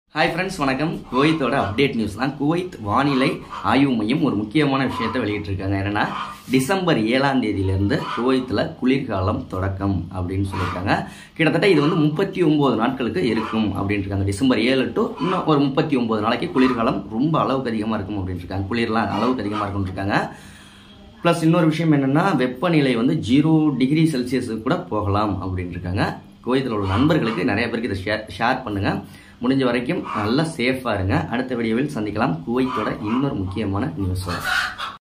hi friends வணக்கம் குவைத்தோட update news தான் குவைத் வானிலை ஆய்வு மையம் ஒரு முக்கியமான விஷயத்தை வெளியிட்டிருக்காங்க என்னன்னா டிசம்பர் ஏழாம் தேதியிலேருந்து குவைத்தில் குளிர்காலம் தொடக்கம் அப்படின்னு சொல்லியிருக்காங்க கிட்டத்தட்ட இது வந்து முப்பத்தி ஒம்பது நாட்களுக்கு இருக்கும் அப்படின்ட்டு இருக்காங்க டிசம்பர் ஏழு டு இன்னும் ஒரு முப்பத்தி ஒம்பது நாளைக்கு குளிர்காலம் ரொம்ப அளவுக்கு அதிகமாக இருக்கும் அப்படின்ட்டு இருக்காங்க குளிர்லாம் அளவுக்கு அதிகமாக இருக்கும்னு இருக்காங்க ப்ளஸ் இன்னொரு விஷயம் என்னென்னா வெப்பநிலை வந்து ஜீரோ டிகிரி செல்சியஸுக்கு கூட போகலாம் அப்படின்னு இருக்காங்க குவைத்தில் உள்ள நண்பர்களுக்கு நிறைய பேருக்கு இதை ஷேர் ஷேர் பண்ணுங்கள் முடிஞ்ச வரைக்கும் நல்லா சேஃபாக இருங்க அடுத்த வீடியோவில் சந்திக்கலாம் குவைத்தோட இன்னொரு முக்கியமான நியூஸோட